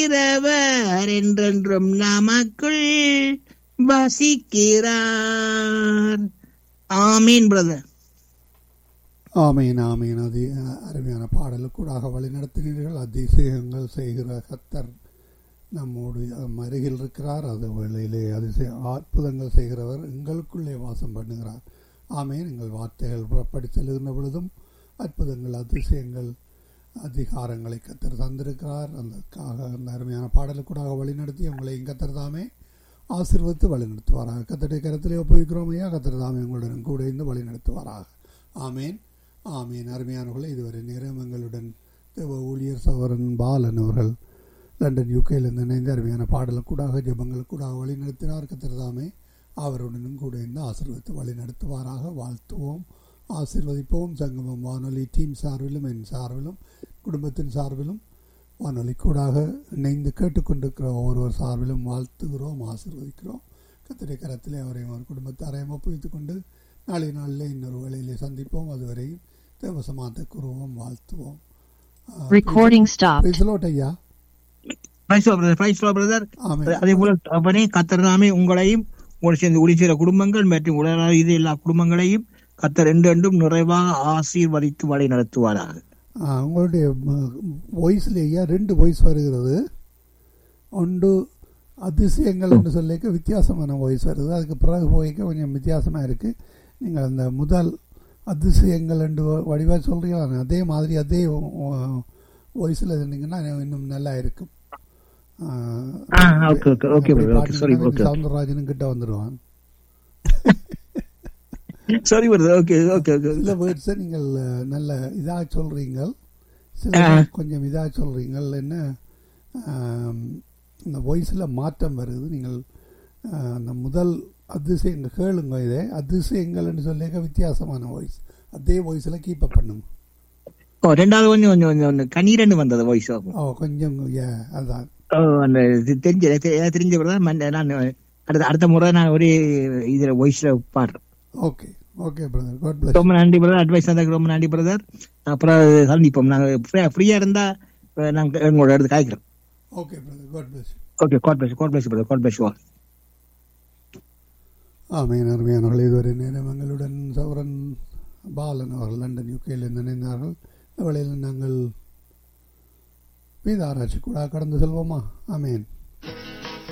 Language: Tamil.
இருக்கிறவர் என்றென்றும் நமக்குள் வசிக்கிறார் ஆமீன் பிரதர் ஆமீன் ஆமீன் அதி அருமையான பாடலுக்கூடாக வழிநடத்தினீர்கள் அதிசயங்கள் செய்கிற கத்தர் நம்மோடு நம் அருகில் இருக்கிறார் அது வேளையிலே அதிசய அற்புதங்கள் செய்கிறவர் எங்களுக்குள்ளே வாசம் பண்ணுகிறார் ஆமீன் எங்கள் வார்த்தைகள் புறப்படி செல்கின்ற பொழுதும் அற்புதங்கள் அதிசயங்கள் அதிகாரங்களை கத்தர் தந்திருக்கிறார் அதற்காக அந்த அருமையான பாடலுக்கூடாக வழிநடத்தி உங்களை கத்தர் தாமே ஆசீர்வதித்து வழிநடத்துவாராக கத்தருடைய கருத்திலே ஒப்புவிக்கிறோம் ஐயா கத்தர் தாமே உங்களுடன் கூட இருந்து வழிநடத்துவாராக ஆமேன் ஆமீன் அருமையானவர்களே இதுவரை நேரம் எங்களுடன் தேவ ஊழியர் சவரன் பாலன் அவர்கள் லண்டன் யூகேயிலிருந்து இணைந்து அருமையான பாடலுக்கூடாக ஜபங்களுக்கூடாக வழி நடத்தினார் கத்திரதாமே அவருடனும் கூட இருந்து ஆசீர்வதித்து வழி நடத்துவாராக வாழ்த்துவோம் ஆசீர்வதிப்போம் சங்கமம் வானொலி டீம் சார்பிலும் என் சார்பிலும் குடும்பத்தின் சார்பிலும் வானொலி கூடாக இணைந்து கேட்டுக்கொண்டிருக்கிற ஒவ்வொருவர் சார்பிலும் வாழ்த்துகிறோம் ஆசீர்வதிக்கிறோம் கத்திரை கரத்திலே அவரையும் அவர் குடும்பத்தாரையும் ஒப்புவித்துக் கொண்டு நாளை நாளில் இன்னொரு வேளையிலே சந்திப்போம் அதுவரையும் தேவசமாத்த கூறுவோம் வாழ்த்துவோம் Recording stopped. பேசலோட் ஐயா praise brother praise brother amen. அதே போல அவனே கத்தர்தாமே உங்களையும் உங்களை சேர்ந்து ஒளி செய்கிற குடும்பங்கள் மற்றும் உலக இது எல்லா குடும்பங்களையும் கத்தர் ரெண்டு ரெண்டும் நிறைவாக ஆசீர்வதித்து வழி நடத்துவாராக ஆ, உங்களுடைய வாய்ஸ்லேயே ரெண்டு வாய்ஸ் வருகிறது ஒன்று அதிசயங்கள் என்று சொல்லிக்க வித்தியாசமான வாய்ஸ் வருது அதுக்கு பிறகு போய்க்க கொஞ்சம் வித்தியாசமாக இருக்குது நீங்கள் அந்த முதல் அதிசயங்கள் என்று வடிவாக சொல்கிறீங்களா அதே மாதிரி அதே வாய்ஸில் இருந்தீங்கன்னா இன்னும் நல்லா இருக்கும் ஆ, ஆ, okay, okay, okay, அப்படி brother, okay, sorry, பாத்தீங்கன்னா okay. சவுந்தரராஜனும் கிட்ட வந்துடுவான் சரி பிரதர் ஓகே ஓகே ஓகே சில வேர்ட்ஸை நீங்கள் அஹ், நல்ல இதாக சொல்றீங்க சில ஆ. கொஞ்சம் இதாக சொல்றீங்க என்ன ஆம், இந்த வாய்ஸில் மாற்றம் வருது நீங்கள் அஹ், அந்த முதல் அதிசயங்கள் கேளுங்க இதே அதிசயங்கள்னு சொல்லிக்க வித்தியாசமான வாய்ஸ் அதே வாய்ஸில் கீப் அப் பண்ணுங்க ஓ ரெண்டாவது கொஞ்சம் கொஞ்சம் கொஞ்சம் கொஞ்சம் கண்ணீரன்னு வந்தது வாய்ஸ் ஆகும் ஓ கொஞ்சம் yeah, அதான் ஓ அந்த இது தெரிஞ்ச எனக்கு எனக்கு தெரிஞ்ச பிரதர் மன்- நான் அடுத்த அடுத்த முறை நான் ஒரே இதுல வாய்ஸ்ல பாடுறேன் okay okay brother God bless ரொம்ப நன்றி பிரதர் அட்வைஸ் தந்ததுக்கு ரொம்ப நன்றி பிரதர் அப்புறம் சந்திப்போம் நாங்க ஃப்ரீயா இருந்தா அஹ், நாங்க உங்களோட எடுத்து காய்க்கிறோம் okay brother God bless okay God bless God bless brother God bless வால் ஆமையின் அருமையானவர்கள் இதுவரை நேரம் எங்களுடன் சௌரன் பாலன் அவர்கள் லண்டன் யூகேயில் இணைந்தார்கள் இந்த வேளையில் நாங்கள் வேத ஆராய்ச்சி கூட கடந்து செல்வோமா ஆமேன்